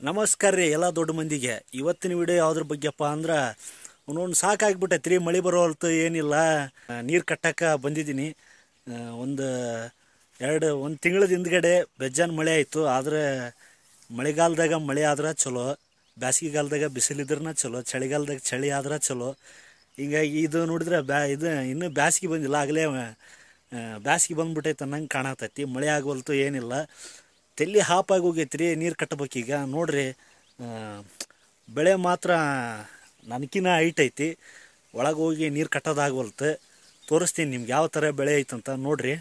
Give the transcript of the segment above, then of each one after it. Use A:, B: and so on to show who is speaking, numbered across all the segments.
A: ನಮಸ್ಕಾರ ರೀ ಎಲ್ಲ ದೊಡ್ಡ ಮಂದಿಗೆ ಇವತ್ತಿನ ವಿಡಿಯೋ ಯಾವ್ದ್ರ ಬಗ್ಗೆಪ್ಪ ಅಂದ್ರೆ ಒಂದೊಂದು ಸಾಕಾಗ್ಬಿಟ್ಟೈತೆ ರೀ ಮಳೆ ಬರೋಲ್ತು ಏನಿಲ್ಲ ನೀರು ಕಟ್ಟಕ್ಕೆ ಬಂದಿದ್ದೀನಿ ಒಂದು ಎರಡು ಒಂದು ತಿಂಗಳದ ಹಿಂದ್ಗಡೆ ಬೆಜ್ಜಾನ್ ಮಳೆ ಆಯಿತು ಆದರೆ ಮಳೆಗಾಲದಾಗ ಮಳೆ ಆದ್ರೆ ಚಲೋ ಬ್ಯಾಸಿಗೆಗಾಲದಾಗ ಬಿಸಿಲಿದ್ರನ ಚಲೋ ಚಳಿಗಾಲದಾಗ ಚಳಿ ಆದ್ರೆ ಚಲೋ ಹಿಂಗಾಗಿ ಇದು ನೋಡಿದ್ರೆ ಬ್ಯಾ ಇದು ಇನ್ನೂ ಬ್ಯಾಸಿಗೆ ಬಂದಿಲ್ಲ ಆಗಲೇ ಬ್ಯಾಸಿಗೆ ಬಂದ್ಬಿಟ್ಟೈತೆ ಅನ್ನಂಗೆ ಕಾಣತೈತಿ ಮಳೆ ಆಗೋಲ್ತು ಏನಿಲ್ಲ ತೆಲ್ಲಿ ಹಾಪಾಗಿ ಹೋಗೈತೆ ರೀ ನೀರು ಕಟ್ಟಬೇಕೀಗ ನೋಡ್ರಿ ಆ, ಬೆಳೆ ಮಾತ್ರ ನನಕಿನ ಹೈಟ್ ಐತಿ ಒಳಗೆ ಹೋಗಿ ನೀರು ಕಟ್ಟೋದಾಗವಲ್ತು ತೋರಿಸ್ತೀನಿ ನಿಮ್ಗೆ ಯಾವ ಥರ ಬೆಳೆ ಐತಂತ ನೋಡ್ರಿ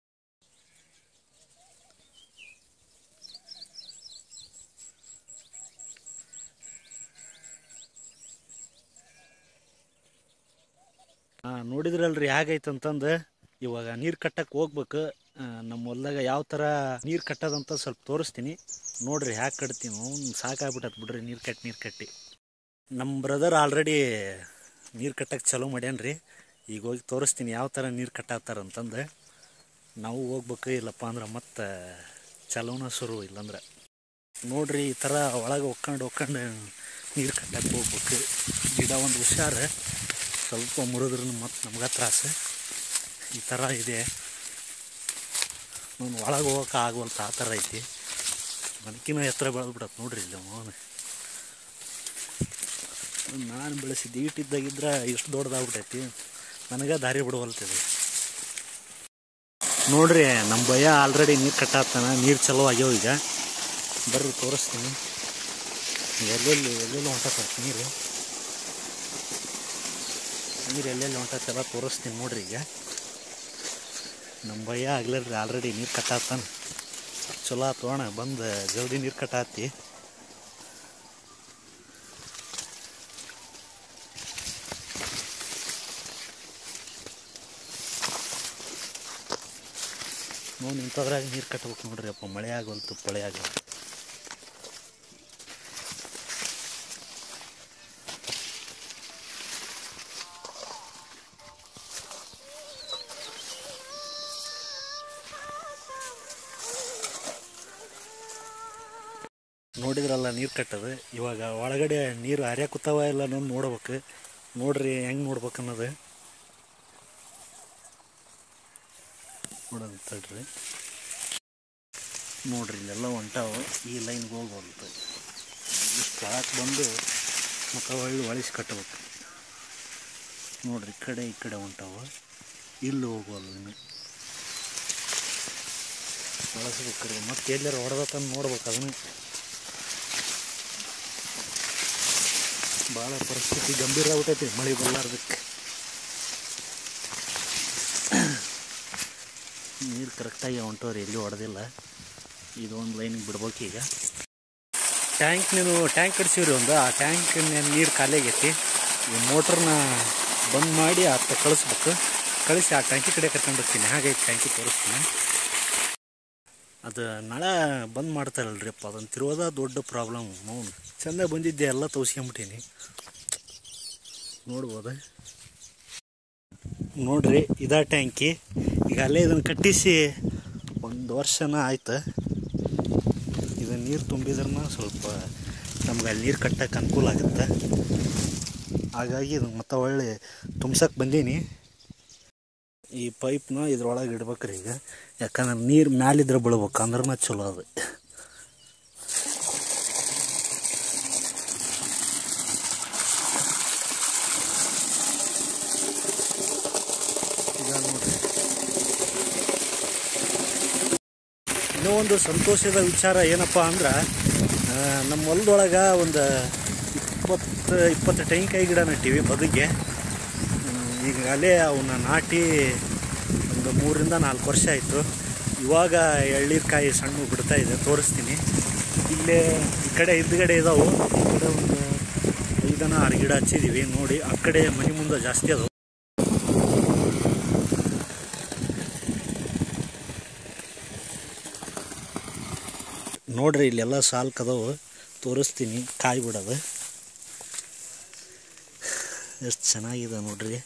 A: ಹಾಂ ನೋಡಿದ್ರಲ್ರಿ ಹೇಗೈತಂತಂದು ಇವಾಗ ನೀರು ಕಟ್ಟಕ್ಕೆ ಹೋಗ್ಬೇಕು ಆ, ನಮ್ಮ ಹೊಲ್ದಾಗ ಯಾವ ಥರ ನೀರು ಕಟ್ಟೋದಂತ ಸ್ವಲ್ಪ ತೋರಿಸ್ತೀನಿ ನೋಡ್ರಿ ಹ್ಯಾಗೆ ಕಟ್ತೀನಿ ಅವ್ನು ಸಾಕಾಗ್ಬಿಟ್ಟತ್ ಬಿಡ್ರಿ ನೀರು ಕಟ್ಟಿ ನೀರು ಕಟ್ಟಿ ನಮ್ಮ ಬ್ರದರ್ ಆಲ್ರೆಡಿ ನೀರು ಕಟ್ಟಕ್ಕೆ ಚಲೋ ಮಾಡ್ಯಾನ್ರಿ ಈಗ ಹೋಗಿ ತೋರಿಸ್ತೀನಿ ಯಾವ ಥರ ನೀರು ಕಟ್ಟಾತಾರಂತಂದು ನಾವು ಹೋಗ್ಬೇಕು ಇಲ್ಲಪ್ಪ ಅಂದ್ರೆ ಮತ್ತೆ ಚಲೋನ ಶುರು ಇಲ್ಲಂದ್ರೆ ನೋಡ್ರಿ ಈ ಥರ ಒಳಗೆ ಒಕ್ಕೊಂಡು ಒಕ್ಕೊಂಡು ನೀರು ಕಟ್ಟಕ್ಕೆ ಹೋಗ್ಬೇಕು ಗಿಡ ಒಂದು ಹುಷಾರು ಸ್ವಲ್ಪ ಮುರಿದ್ರೂ ಮತ್ತೆ ನಮ್ಗೆ ತ್ರಾಸು ಈ ಥರ ಇದೆ ನಾನು ಒಳಗೆ ಹೋಗಕ್ಕೆ ಆಗವಲ್ತು ಆ ಥರ ಐತಿ ಮನಕಿನ ಎತ್ತರ ಬೆಳೆದ್ಬಿಡತ್ತೆ ನೋಡ್ರಿ ಇಲ್ಲಿ ಅವನು ನಾನು ಬೆಳೆಸಿದ್ದು ಈಟಿದ್ದಾಗಿದ್ರೆ ಇಷ್ಟು ದೊಡ್ಡದಾಗ್ಬಿಟ್ಟೈತಿ ನನಗೆ ದಾರಿ ಬಿಡವಲ್ತಿದೆ ನೋಡ್ರಿ ನಮ್ಮ ಭಯ ಆಲ್ರೆಡಿ ನೀರು ಕಟ್ಟಾಗ್ತಾನ ನೀರು ಚಲೋ ಆಗ್ಯಾವ ಈಗ ಬರ್ರಿ ತೋರಿಸ್ತೀನಿ ಎಲ್ಲೆಲ್ಲಿ ಎಲ್ಲೆಲ್ಲಿ ಹೊಂಟತ್ತ ನೀರು ನೀರು ಎಲ್ಲೆಲ್ಲಿ ಹೊಂಟತ್ತೆಲ್ಲ ತೋರಿಸ್ತೀನಿ ನೋಡ್ರಿ ಈಗ ನಮ್ಮ ಭಯ ಆಗ್ಲಲ್ರಿ ಆಲ್ರೆಡಿ ನೀರು ಕಟ್ಟಾಗ್ತಾನ ಚಲೋ ಆತು ಅಣ್ಣ ಬಂದು ಜಲ್ದಿ ನೀರು ಕಟ್ಟಾತಿ ನೋಡಿ ಇಂಥದ್ರಾಗ ನೀರು ಕಟ್ಬೇಕು ನೋಡ್ರಿ ಅಪ್ಪ ಮಳೆ ಆಗೋಲ್ತು ಪಳೆ ಆಗಲ್ಲ ನೋಡಿದ್ರಲ್ಲ ನೀರು ಕಟ್ಟದು ಇವಾಗ ಒಳಗಡೆ ನೀರು ಹರಿಯಾಕುತ್ತಾವ ಇಲ್ಲ ಅನ್ನೋದು ನೋಡ್ಬೇಕು ನೋಡ್ರಿ ಹೆಂಗೆ ನೋಡ್ಬೇಕು ಅನ್ನೋದು ನೋಡೋದು ತಡ್ರಿ ನೋಡ್ರಿ ಇಲ್ಲೆಲ್ಲ ಹೊಂಟಾವು ಈ ಲೈನ್ಗೆ ಹೋಗ್ಬಾರ್ದು ಇಷ್ಟು ಒಳಕ್ಕೆ ಬಂದು ಮತ್ತು ಒಳ್ಳೆ ಒಳಿಸಿ ಕಟ್ಟಬೇಕು ನೋಡ್ರಿ ಈ ಕಡೆ ಈ ಕಡೆ ಹೊಂಟಾವು ಇಲ್ಲಿ ಹೋಗೋಲ್ಲ ಇನ್ನು ಬಳಸ್ಬೇಕ್ರಿ ಮತ್ತೆ ಎಲ್ಲಾರು ಹೊಡೆದತಂದು ನೋಡ್ಬೇಕು ಅದನ್ನು ಭಾಳ ಪರಿಸ್ಥಿತಿ ಗಂಭೀರ ಆಗ್ಬಿಟ್ಟೈತಿ ಮಳೆ ಬರಲಾರ್ದಕ್ಕೆ ನೀರು ಕರೆಕ್ಟಾಗಿ ಹೊಂಟವ್ರಿ ಎಲ್ಲಿ ಹೊಡೆದಿಲ್ಲ ಇದು ಒಂದು ಲೈನಿಗೆ ಬಿಡ್ಬೇಕು ಈಗ ಟ್ಯಾಂಕ್ ನೀವು ಟ್ಯಾಂಕ್ ಕಟ್ಸಿವ್ರಿ ಒಂದು ಆ ಟ್ಯಾಂಕ್ ನೀರು ಖಾಲಿ ಆಗೈತಿ ಈ ಮೋಟ್ರನ್ನ ಬಂದ್ ಮಾಡಿ ಅತ್ತ ಕಳಿಸ್ಬೇಕು ಕಳಿಸಿ ಆ ಟ್ಯಾಂಕಿ ಕಡೆ ಕರ್ಕೊಂಡು ಹೋಗ್ತೀನಿ ಹಾಗೈತಿ ಟ್ಯಾಂಕಿ ತೋರಿಸ್ತೀನಿ ಅದು ನಳ ಬಂದ್ ಮಾಡ್ತಾರಲ್ರಿ ಅಪ್ಪ ಅದನ್ನು ತಿರುವುದ ದೊಡ್ಡ ಪ್ರಾಬ್ಲಮ್ ನೋವು ಚಂದ ಬಂದಿದ್ದೆ ಎಲ್ಲ ತೋರಿಸ್ಕೊಂಬಿಟ್ಟೀನಿ ನೋಡ್ಬೋದ ನೋಡ್ರಿ ಇದಾ ಟ್ಯಾಂಕಿ ಈಗ ಅಲ್ಲೇ ಇದನ್ನು ಕಟ್ಟಿಸಿ ಒಂದು ವರ್ಷನ ಆಯ್ತು ಇದು ನೀರು ತುಂಬಿದ್ರನ ಸ್ವಲ್ಪ ನಮ್ಗೆ ಅಲ್ಲಿ ನೀರು ಕಟ್ಟಕ್ಕೆ ಅನುಕೂಲ ಆಗುತ್ತೆ ಹಾಗಾಗಿ ಇದು ಮತ್ತೆ ಒಳ್ಳೆ ತುಂಬ್ಸಕ್ಕೆ ಬಂದೀನಿ ಈ ಪೈಪ್ನ ಇದ್ರೊಳಗೆ ಇಡ್ಬೇಕ್ರಿ ಈಗ ಯಾಕಂದ್ರೆ ನೀರು ಮ್ಯಾಲಿದ್ರೆ ಬೀಳ್ಬೇಕು ಅಂದ್ರೆ ಚಲೋ ಅದು ಈಗ ನೋಡ್ರಿ ಇನ್ನೂ ಒಂದು ಸಂತೋಷದ ವಿಚಾರ ಏನಪ್ಪ ಅಂದ್ರೆ ಆ, ನಮ್ಮ ಹೊಲದೊಳಗೆ ಒಂದು ಇಪ್ಪತ್ತು ಇಪ್ಪತ್ತು ತೆಂಗಿನಕಾಯಿ ಗಿಡ ನೆಟ್ಟಿವಿ ಬದುಗೆ ಹ್ಮ್, ಈಗಾಗಲೇ ಅವನ್ನ ನಾಟಿ ಒಂದು ಮೂರರಿಂದ ನಾಲ್ಕು ವರ್ಷ ಆಯಿತು ಇವಾಗ ಎಳ್ಳೀರ್ಕಾಯಿ ಸಣ್ಣ ಬಿಡ್ತಾ ಇದೆ ತೋರಿಸ್ತೀನಿ ಇಲ್ಲೇ ಈ ಕಡೆ ಹಿಂದ್ಗಡೆ ಇದಾವೆ ಈ ಕಡೆ ಒಂದು ಐದನ ಆರು ಗಿಡ ಹಚ್ಚಿದ್ದೀವಿ ನೋಡಿ ಆ ಕಡೆ ಮನೆ ಮುಂದೆ ಜಾಸ್ತಿ ಅದಾವೆ ನೋಡ್ರಿ ಇಲ್ಲೆಲ್ಲ ಸಾಲ್ಕ್ ಅದಾವು ತೋರಿಸ್ತೀನಿ ಕಾಯಿ ಬಿಡೋದು ಎಷ್ಟು ಚೆನ್ನಾಗಿದೆ ನೋಡ್ರಿ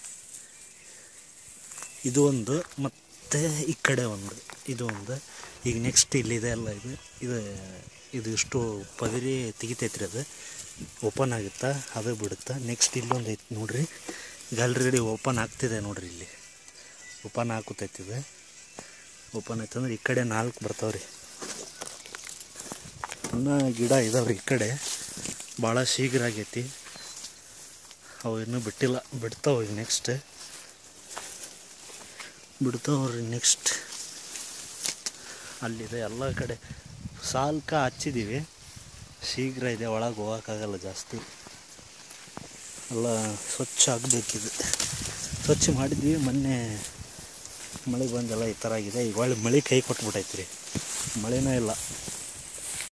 A: ಇದು ಒಂದು ಮತ್ತು ಈ ಕಡೆ ಒಂದು ಇದು ಒಂದು ಈಗ ನೆಕ್ಸ್ಟ್ ಇಲ್ಲಿದೆ ಅಲ್ಲ ಇದು ಇದು ಇದು ಇಷ್ಟು ಪದರಿ ತೆಗಿತೈತ್ರಿ ಅದು ಓಪನ್ ಆಗುತ್ತಾ ಅದು ಬಿಡುತ್ತಾ ನೆಕ್ಸ್ಟ್ ಇಲ್ಲೊಂದು ಐತಿ ನೋಡ್ರಿ ಈಗ ಆಲ್ರೆಡಿ ಓಪನ್ ಆಗ್ತಿದೆ ನೋಡ್ರಿ ಇಲ್ಲಿ ಓಪನ್ ಹಾಕುತ್ತೈತಿ ಇದು ಓಪನ್ ಆಯ್ತು ಅಂದ್ರೆ ಈ ಕಡೆ ನಾಲ್ಕು ಬರ್ತಾವ್ರಿ ಇನ್ನೂ ಗಿಡ ಇದಾವ್ರಿ ಈ ಕಡೆ ಭಾಳ ಶೀಘ್ರ ಆಗೈತಿ ಅವು ಇನ್ನೂ ಬಿಟ್ಟಿಲ್ಲ ಬಿಡ್ತಾವ ಈಗ ನೆಕ್ಸ್ಟ್ ಬಿಡ್ತಾವ್ರಿ ನೆಕ್ಸ್ಟ್ ಅಲ್ಲಿದೆ ಎಲ್ಲ ಕಡೆ ಸಾಲ್ಕ ಹಚ್ಚಿದ್ದೀವಿ ಶೀಘ್ರ ಇದೆ ಒಳಗೆ ಹೋಗೋಕ್ಕಾಗಲ್ಲ ಜಾಸ್ತಿ ಎಲ್ಲ ಸ್ವಚ್ಛ ಆಗಬೇಕಿದೆ ಸ್ವಚ್ಛ ಮಾಡಿದ್ವಿ ಮೊನ್ನೆ ಮಳೆ ಬಂದೆಲ್ಲ ಈ ಥರ ಆಗಿದೆ ಈಗ ಒಳ್ಳೆ ಮಳೆ ಕೈ ಕೊಟ್ಬಿಟ್ಟೈತೆ ರೀ ಮಳೆನೇ ಇಲ್ಲ